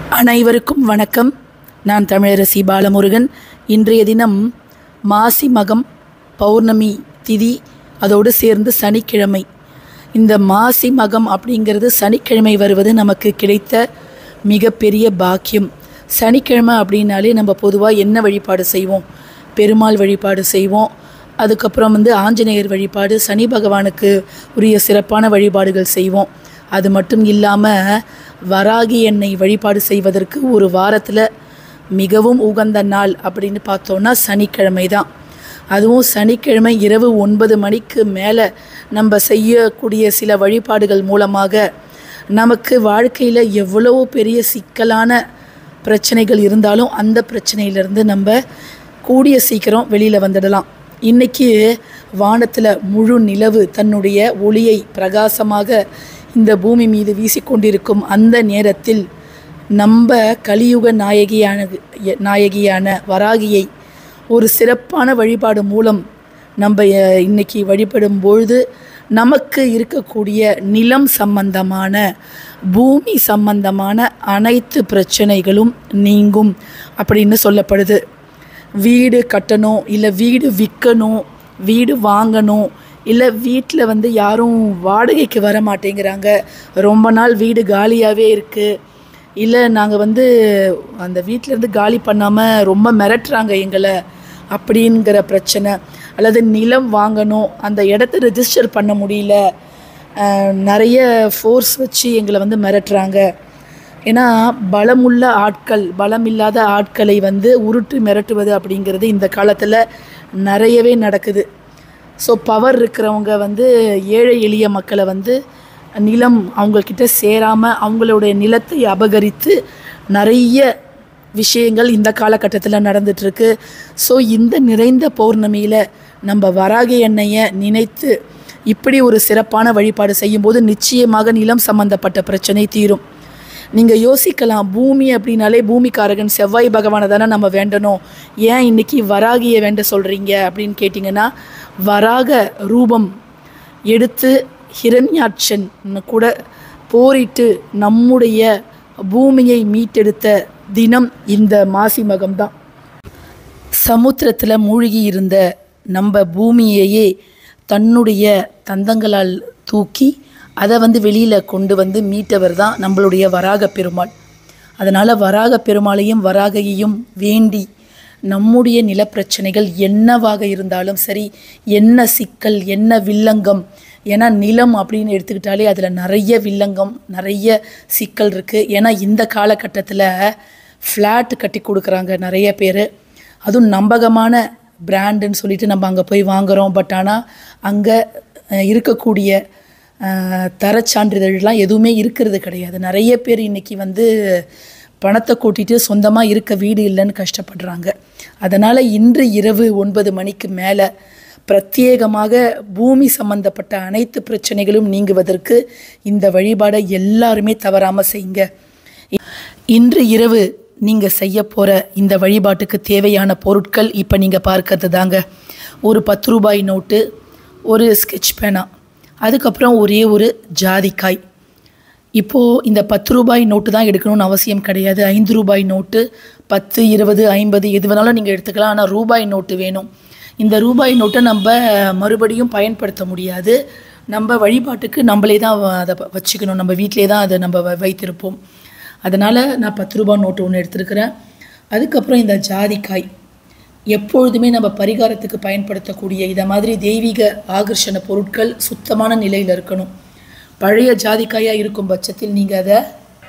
அனைவருக்கும் வணக்கம் நான் தமிழரசி பாலமுருகன் இன்றைய தினம் மாசி மகம் பௌர்ணமி திதி அதோடு சேர்ந்து சனிக்கிழமை இந்த மாசி மகம் அப்படிங்கிறது சனிக்கிழமை வருவது நமக்கு கிடைத்த மிகப்பெரிய பாக்கியம் சனிக்கிழமை அப்படின்னாலே நம்ம பொதுவாக என்ன வழிபாடு செய்வோம் பெருமாள் வழிபாடு செய்வோம் அதுக்கப்புறம் வந்து ஆஞ்சநேயர் வழிபாடு சனி பகவானுக்கு உரிய சிறப்பான வழிபாடுகள் செய்வோம் அது மட்டும் இல்லாமல் வராகி எண்ணெய் வழிபாடு செய்வதற்கு ஒரு வாரத்தில் மிகவும் உகந்த நாள் அப்படின்னு பார்த்தோன்னா சனிக்கிழமை தான் அதுவும் சனிக்கிழமை இரவு ஒன்பது மணிக்கு மேலே நம்ம செய்யக்கூடிய சில வழிபாடுகள் மூலமாக நமக்கு வாழ்க்கையில் எவ்வளவோ பெரிய சிக்கலான பிரச்சனைகள் இருந்தாலும் அந்த பிரச்சனையிலேருந்து நம்ம கூடிய சீக்கிரம் வெளியில் வந்துடலாம் இன்றைக்கி வானத்தில் முழு நிலவு தன்னுடைய ஒளியை பிரகாசமாக இந்த பூமி மீது வீசிக்கொண்டிருக்கும் அந்த நேரத்தில் நம்ம கலியுக நாயகியான நாயகியான வராகியை ஒரு சிறப்பான வழிபாடு மூலம் நம்ம அஹ், இன்னைக்கு வழிபடும் பொழுது நமக்கு இருக்கக்கூடிய நிலம் சம்பந்தமான பூமி சம்பந்தமான அனைத்து பிரச்சனைகளும் நீங்கும் அப்படின்னு சொல்லப்படுது வீடு கட்டணும் இல்லை வீடு விற்கணும் வீடு வாங்கணும் இல்லை வீட்டில் வந்து யாரும் வாடகைக்கு வர மாட்டேங்கிறாங்க ரொம்ப நாள் வீடு காலியாகவே இருக்குது இல்லை நாங்கள் வந்து அந்த வீட்டிலேருந்து காலி பண்ணாமல் ரொம்ப மிரட்டுறாங்க எங்களை அப்படிங்கிற பிரச்சனை அல்லது நிலம் வாங்கணும் அந்த இடத்த ரெஜிஸ்டர் பண்ண முடியல அஹ், நிறைய ஃபோர்ஸ் வச்சு எங்களை வந்து மிரட்டுறாங்க ஏன்னா பலமுள்ள ஆட்கள் பலம் இல்லாத ஆட்களை வந்து உருட்டு மிரட்டுவது அப்படிங்கிறது இந்த காலத்தில் நிறையவே நடக்குது ஸோ பவர் இருக்கிறவங்க வந்து ஏழை எளிய மக்களை வந்து நிலம் அவங்கக்கிட்ட சேராமல் அவங்களுடைய நிலத்தை அபகரித்து நிறைய விஷயங்கள் இந்த காலகட்டத்தில் நடந்துட்டுருக்கு ஸோ இந்த நிறைந்த பௌர்ணமியில் நம்ம வராகி எண்ணெயை நினைத்து இப்படி ஒரு சிறப்பான வழிபாடு செய்யும்போது நிச்சயமாக நிலம் சம்பந்தப்பட்ட பிரச்சனை தீரும் நீங்கள் யோசிக்கலாம் பூமி அப்படின்னாலே பூமிக்காரகன் செவ்வாய் பகவானை தானே நம்ம வேண்டணும் ஏன் இன்னைக்கு வராகியை வேண்ட சொல்கிறீங்க அப்படின்னு கேட்டிங்கன்னா வராக ரூபம் எடுத்து ஹிரண்யாட்சன் கூட போரிட்டு நம்முடைய பூமியை மீட்டெடுத்த தினம் இந்த மாசி மகம்தான் சமுத்திரத்தில் மூழ்கி இருந்த நம்ம பூமியையே தன்னுடைய தந்தங்களால் தூக்கி அதை வந்து வெளியில் கொண்டு வந்து மீட்டவர் தான் நம்மளுடைய வராக பெருமாள் அதனால் வராக பெருமாளையும் வராகையையும் வேண்டி நம்முடைய நிலப்பிரச்சனைகள் என்னவாக இருந்தாலும் சரி என்ன சிக்கல் என்ன வில்லங்கம் ஏன்னா நிலம் அப்படின்னு எடுத்துக்கிட்டாலே அதில் நிறைய வில்லங்கம் நிறைய சிக்கல் இருக்குது ஏன்னா இந்த காலகட்டத்தில் ஃப்ளாட் கட்டி கொடுக்குறாங்க நிறைய பேர் அதுவும் நம்பகமான பிராண்டுன்னு சொல்லிட்டு நம்ம அங்கே போய் வாங்குகிறோம் பட் ஆனால் அங்கே இருக்கக்கூடிய அஹ், தரச் சான்றிதழ்லாம் எதுவுமே இருக்கிறது கிடையாது நிறைய பேர் இன்றைக்கி வந்து பணத்தை கூட்டிட்டு சொந்தமாக இருக்க வீடு இல்லைன்னு கஷ்டப்படுறாங்க அதனால் இன்று இரவு ஒன்பது மணிக்கு மேலே பிரத்யேகமாக பூமி சம்பந்தப்பட்ட அனைத்து பிரச்சனைகளும் நீங்குவதற்கு இந்த வழிபாடை எல்லாருமே தவறாமல் செய்யுங்க இன்று இரவு நீங்கள் செய்ய போகிற இந்த வழிபாட்டுக்கு தேவையான பொருட்கள் இப்போ நீங்கள் பார்க்கறது தாங்க ஒரு பத்து ரூபாய் நோட்டு ஒரு ஸ்கெட்ச் பேனா அதுக்கப்புறம் ஒரே ஒரு ஜாதிக்காய் இப்போது இந்த பத்து ரூபாய் நோட்டு தான் எடுக்கணும்னு அவசியம் கிடையாது ஐந்து ரூபாய் நோட்டு பத்து இருபது ஐம்பது எது வேணாலும் நீங்கள் எடுத்துக்கலாம் ஆனால் ரூபாய் நோட்டு வேணும் இந்த ரூபாய் நோட்டை நம்ம மறுபடியும் பயன்படுத்த முடியாது நம்ம வழிபாட்டுக்கு நம்மளே தான் வ- அதை ப- வச்சுக்கணும் நம்ம வீட்டிலே தான் அதை நம்ம வ- வைத்திருப்போம் அதனால் நான் பத்து ரூபாய் நோட்டு ஒன்று எடுத்திருக்கிறேன் அதுக்கப்புறம் இந்த ஜாதிக்காய் எப்பொழுதுமே நம்ம பரிகாரத்துக்கு பயன்படுத்தக்கூடிய இதை மாதிரி தெய்வீக ஆகர்ஷண பொருட்கள் சுத்தமான நிலையில் இருக்கணும் பழைய ஜாதிக்காயாக இருக்கும் பட்சத்தில் நீங்கள் அதை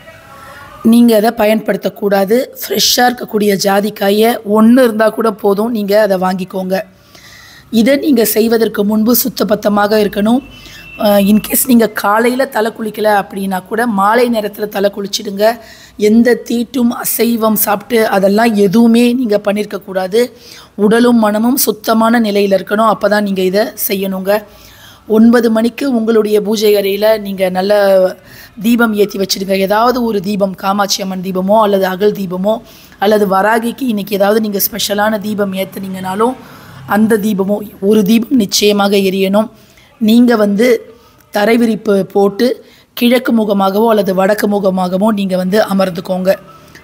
நீங்கள் அதை பயன்படுத்தக்கூடாது ஃப்ரெஷ்ஷாக இருக்கக்கூடிய ஜாதிக்காயை ஒன்று இருந்தால் கூட போதும் நீங்கள் அதை வாங்கிக்கோங்க இதை நீங்கள் செய்வதற்கு முன்பு சுத்தபத்தமாக இருக்கணும் இன்கேஸ் நீங்கள் காலையில் தலை குளிக்கலை அப்படின்னா கூட மாலை நேரத்தில் தலை குளிச்சிடுங்க எந்த தீட்டும் அசைவம் சாப்பிட்டு அதெல்லாம் எதுவுமே நீங்கள் பண்ணியிருக்கக்கூடாது உடலும் மனமும் சுத்தமான நிலையில் இருக்கணும் அப்போ தான் நீங்கள் இதை செய்யணுங்க ஒன்பது மணிக்கு உங்களுடைய பூஜை அறையில் நீங்கள் நல்ல தீபம் ஏற்றி வச்சிடுங்க ஏதாவது ஒரு தீபம் காமாட்சி அம்மன் தீபமோ அல்லது அகல் தீபமோ அல்லது வராகிக்கு இன்றைக்கி ஏதாவது நீங்கள் ஸ்பெஷலான தீபம் ஏற்றுனீங்கனாலும் அந்த தீபமோ ஒரு தீபம் நிச்சயமாக எரியணும் நீங்கள் வந்து தரை விரிப்பு போட்டு கிழக்கு முகமாகவோ அல்லது வடக்கு முகமாகவோ நீங்கள் வந்து அமர்ந்துக்கோங்க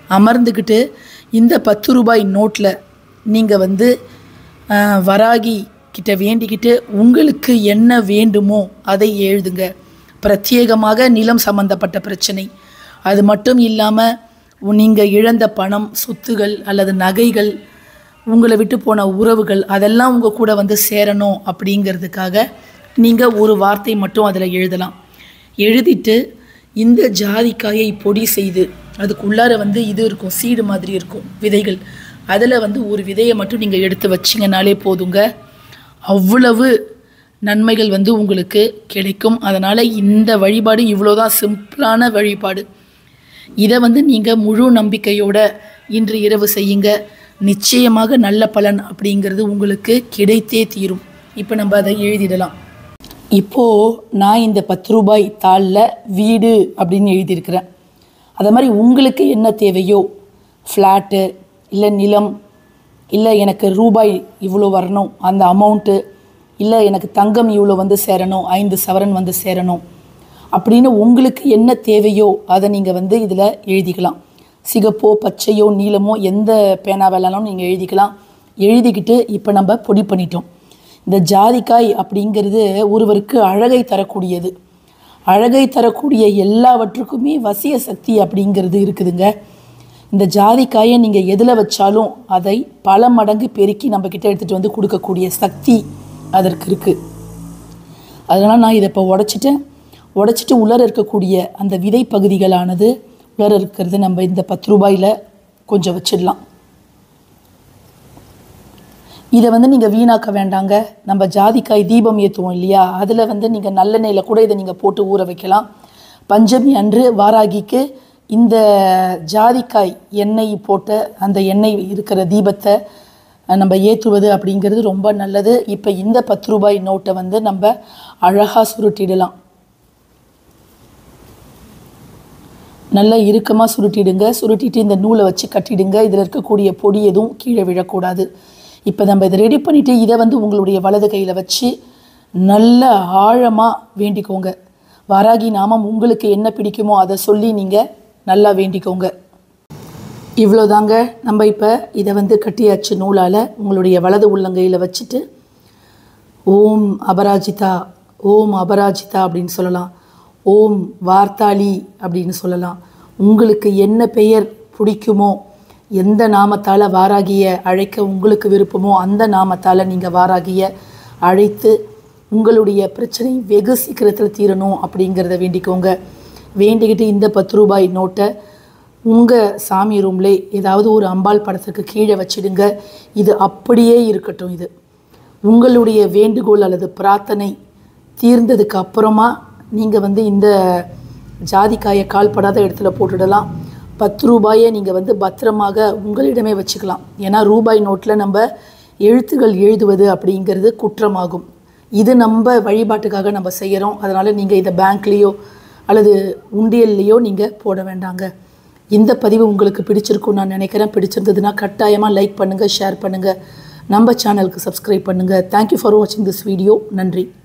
அமர்ந்துக்கிட்டு இந்த பத்து ரூபாய் நோட்டில் நீங்கள் வந்து ஆஹ், வராகி கிட்ட வேண்டிக்கிட்டு உங்களுக்கு என்ன வேண்டுமோ அதை எழுதுங்க பிரத்யேகமாக நிலம் சம்பந்தப்பட்ட பிரச்சனை அது மட்டும் இல்லாமல் நீங்கள் இழந்த பணம் சொத்துகள் அல்லது நகைகள் உங்களை விட்டு போன உறவுகள் அதெல்லாம் உங்கள் கூட வந்து சேரணும் அப்படிங்கிறதுக்காக நீங்கள் ஒரு வார்த்தை மட்டும் அதில் எழுதலாம் எழுதிட்டு இந்த ஜாதிக்காயை பொடி செய்து அதுக்குள்ளார வந்து இது இருக்கும் சீடு மாதிரி இருக்கும் விதைகள் அதில் வந்து ஒரு விதையை மட்டும் நீங்கள் எடுத்து வச்சிங்கனாலே போதுங்க அவ்வளவு நன்மைகள் வந்து உங்களுக்கு கிடைக்கும் அதனால் இந்த வழிபாடு இவ்வளோதான் சிம்பிளான வழிபாடு இதை வந்து நீங்கள் முழு நம்பிக்கையோட இன்று இரவு செய்யுங்க நிச்சயமாக நல்ல பலன் அப்படிங்கிறது உங்களுக்கு கிடைத்தே தீரும் இப்போ நம்ம அதை எழுதிடலாம் இப்போது நான் இந்த பத்து ரூபாய் தாளில் வீடு அப்படின்னு எழுதியிருக்கிறேன் அதே மாதிரி உங்களுக்கு என்ன தேவையோ ஃப்ளாட்டு இல்லை நிலம் இல்லை எனக்கு ரூபாய் இவ்வளோ வரணும் அந்த அமௌண்ட்டு இல்லை எனக்கு தங்கம் இவ்வளோ வந்து சேரணும் ஐந்து சவரன் வந்து சேரணும் அப்படின்னு உங்களுக்கு என்ன தேவையோ அதை நீங்கள் வந்து இதில் எழுதிக்கலாம் சிகப்போ பச்சையோ நீலமோ எந்த பேனா வேணாலும் நீங்கள் எழுதிக்கலாம் எழுதிக்கிட்டு இப்போ நம்ம பொடி பண்ணிட்டோம் இந்த ஜாதிக்காய் அப்படிங்கிறது ஒருவருக்கு அழகை தரக்கூடியது அழகை தரக்கூடிய எல்லாவற்றுக்குமே வசிய சக்தி அப்படிங்கிறது இருக்குதுங்க இந்த ஜாதிக்காயை நீங்கள் எதில் வச்சாலும் அதை பல மடங்கு பெருக்கி நம்ம கிட்ட எடுத்துகிட்டு வந்து கொடுக்கக்கூடிய சக்தி அதற்கு இருக்குது அதனால் நான் இதை இப்போ உடச்சிட்டேன் உடச்சிட்டு உள்ளர இருக்கக்கூடிய அந்த விதை பகுதிகளானது உள்ளர இருக்கிறது நம்ம இந்த பத்து ரூபாயில் கொஞ்சம் வச்சிடலாம் இதை வந்து நீங்கள் வீணாக்க வேண்டாங்க நம்ம ஜாதிக்காய் தீபம் ஏற்றுவோம் இல்லையா அதில் வந்து நீங்கள் நல்லெண்ணெயில் கூட இதை நீங்கள் போட்டு ஊற வைக்கலாம் பஞ்சமி அன்று வாராகிக்கு இந்த ஜாதிக்காய் எண்ணெய் போட்ட அந்த எண்ணெய் இருக்கிற தீபத்தை அஹ், நம்ம ஏற்றுவது அப்படிங்கிறது ரொம்ப நல்லது இப்போ இந்த பத்து ரூபாய் நோட்டை வந்து நம்ம அழகாக சுருட்டிடலாம் நல்லா இறுக்கமாக சுருட்டிடுங்க சுருட்டிட்டு இந்த நூலை வச்சு கட்டிடுங்க இதில் இருக்கக்கூடிய பொடி எதுவும் கீழே விழக்கூடாது இப்போ நம்ம இதை ரெடி பண்ணிவிட்டு இதை வந்து உங்களுடைய வலது கையில் வச்சு நல்ல ஆழமாக வேண்டிக்கோங்க வாராகி நாமம் உங்களுக்கு என்ன பிடிக்குமோ அதை சொல்லி நீங்கள் நல்லா வேண்டிக்கோங்க இவ்வளோதாங்க நம்ம இப்போ இதை வந்து கட்டியாச்சு நூலால் உங்களுடைய வலது உள்ளங்கையில் வச்சுட்டு ஓம் அபராஜிதா ஓம் அபராஜிதா அப்படின்னு சொல்லலாம் ஓம் வார்த்தாளி அப்படின்னு சொல்லலாம் உங்களுக்கு என்ன பெயர் பிடிக்குமோ எந்த நாமத்தால் வாராகிய அழைக்க உங்களுக்கு விருப்பமோ அந்த நாமத்தால் நீங்கள் வாராகிய அழைத்து உங்களுடைய பிரச்சனை வெகு சீக்கிரத்தில் தீரணும் அப்படிங்கிறத வேண்டிக்கோங்க வேண்டிக்கிட்டு இந்த பத்து ரூபாய் நோட்டை உங்கள் சாமி ரூம்லே ஏதாவது ஒரு அம்பாள் படத்துக்கு கீழே வச்சிடுங்க இது அப்படியே இருக்கட்டும் இது உங்களுடைய வேண்டுகோள் அல்லது பிரார்த்தனை தீர்ந்ததுக்கு அப்புறமா நீங்கள் வந்து இந்த ஜாதிக்காயை கால்படாத இடத்துல போட்டுடலாம் பத்து ரூபாயை நீங்கள் வந்து பத்திரமாக உங்களிடமே வச்சுக்கலாம் ஏன்னா ரூபாய் நோட்டில் நம்ம எழுத்துகள் எழுதுவது அப்படிங்கிறது குற்றமாகும் இது நம்ம வழிபாட்டுக்காக நம்ம செய்கிறோம் அதனால் நீங்கள் இதை பேங்க்லேயோ அல்லது உண்டியல்லையோ நீங்கள் போட வேண்டாங்க இந்த பதிவு உங்களுக்கு பிடிச்சிருக்கும் நான் நினைக்கிறேன் பிடிச்சிருந்ததுன்னா கட்டாயமாக லைக் பண்ணுங்கள் ஷேர் பண்ணுங்கள் நம்ம சேனலுக்கு சப்ஸ்கிரைப் பண்ணுங்கள் தேங்க்யூ ஃபார் வாட்சிங் திஸ் வீடியோ நன்றி